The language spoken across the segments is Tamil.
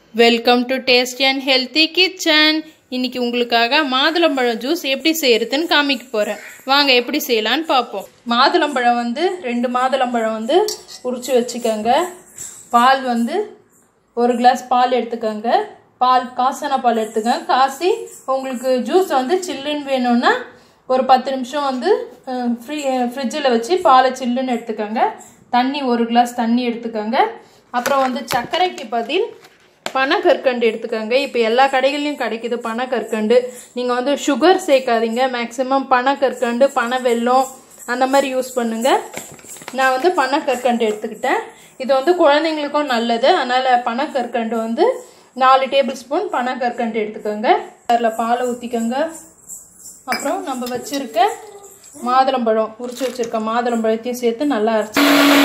welcome to tasty and healthy kitchen இன்னைக்கு உங்களுக்காக மாதுளம்பழம் ஜூஸ் எப்படி செய்யறதுன்னு காமிக்க போகிறேன் வாங்க எப்படி செய்யலான்னு பார்ப்போம் மாதுளம்பழம் வந்து ரெண்டு மாதுளம்பழம் வந்து உரிச்சு வச்சுக்கோங்க பால் வந்து ஒரு கிளாஸ் பால் எடுத்துக்கோங்க பால் காசான பால் எடுத்துக்கோங்க காசி உங்களுக்கு ஜூஸ் வந்து சில்லுன்னு வேணும்னா ஒரு பத்து நிமிஷம் வந்து ஃப்ரீ ஃப்ரிட்ஜில் வச்சு பாலை சில்லுன்னு எடுத்துக்கோங்க தண்ணி ஒரு கிளாஸ் தண்ணி எடுத்துக்கோங்க அப்புறம் வந்து சர்க்கரைக்கு பதில் பனக்கற்கண்டு எடுத்துக்கோங்க இப்போ எல்லா கடைகள்லையும் கிடைக்குது பனக்கற்கண்டு நீங்கள் வந்து சுகர் சேர்க்காதீங்க மேக்ஸிமம் பனக்கற்கண்டு பனை வெல்லம் அந்த மாதிரி யூஸ் பண்ணுங்கள் நான் வந்து பனக்கற்கண்டு எடுத்துக்கிட்டேன் இது வந்து குழந்தைங்களுக்கும் நல்லது அதனால் பனக்கற்கண்டு வந்து நாலு டேபிள் ஸ்பூன் பனக்கற்கண்டு எடுத்துக்கோங்க அதில் பாலை ஊற்றிக்கோங்க அப்புறம் நம்ம வச்சுருக்க மாதுளம்பழம் உரிச்சு வச்சுருக்க மாதுளம்பழத்தையும் சேர்த்து நல்லா அரைச்சி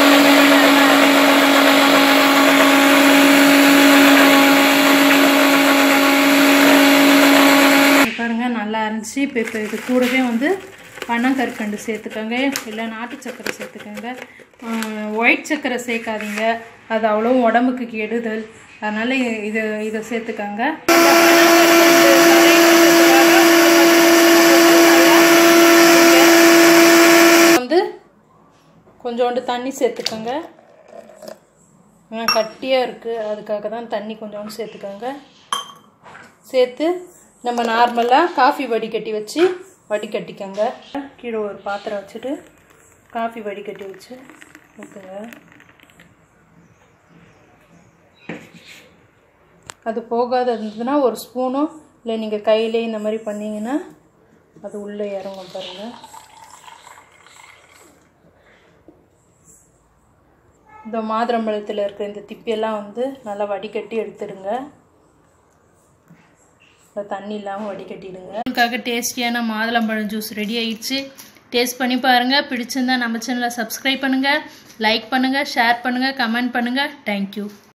பாருங்க நல்லா அரைச்சி இப்போ இப்போ இது கூடவே வந்து பனங்கற்கண்டு சேர்த்துக்கோங்க இல்லை நாட்டு சக்கரை சேர்த்துக்கோங்க ஒயிட் சக்கரை சேர்க்காதீங்க அது அவ்வளோ உடம்புக்கு கெடுதல் அதனால் இதை இதை சேர்த்துக்கோங்க வந்து கொஞ்சோண்டு தண்ணி சேர்த்துக்கோங்க கட்டியாக இருக்குது அதுக்காக தான் தண்ணி கொஞ்சோண்டு சேர்த்துக்கோங்க சேர்த்து நம்ம நார்மலாக காஃபி வடிகட்டி வச்சு வடிகட்டிக்கோங்க கீழே ஒரு பாத்திரம் வச்சுட்டு காஃபி வடிகட்டி வச்சு ஊற்றுங்க அது போகாத இருந்ததுன்னா ஒரு ஸ்பூனும் இல்லை நீங்கள் கையிலே இந்த மாதிரி பண்ணிங்கன்னா அது உள்ளே இறங்கும் பாருங்கள் இந்த மாதுளம்பழத்தில் இருக்கிற இந்த திப்பியெல்லாம் வந்து நல்லா வடிகட்டி எடுத்துடுங்க தண்ணி இல்லாமல் வடிகட்டிடுங்க உங்களுக்காக டேஸ்டியான மாதுளம்பழம் ஜூஸ் ரெடி ஆயிடுச்சு டேஸ்ட் பண்ணி பாருங்கள் பிடிச்சிருந்தா நம்ம சேனலை சப்ஸ்கிரைப் பண்ணுங்கள் லைக் பண்ணுங்கள் ஷேர் பண்ணுங்கள் கமெண்ட் பண்ணுங்கள் தேங்க்யூ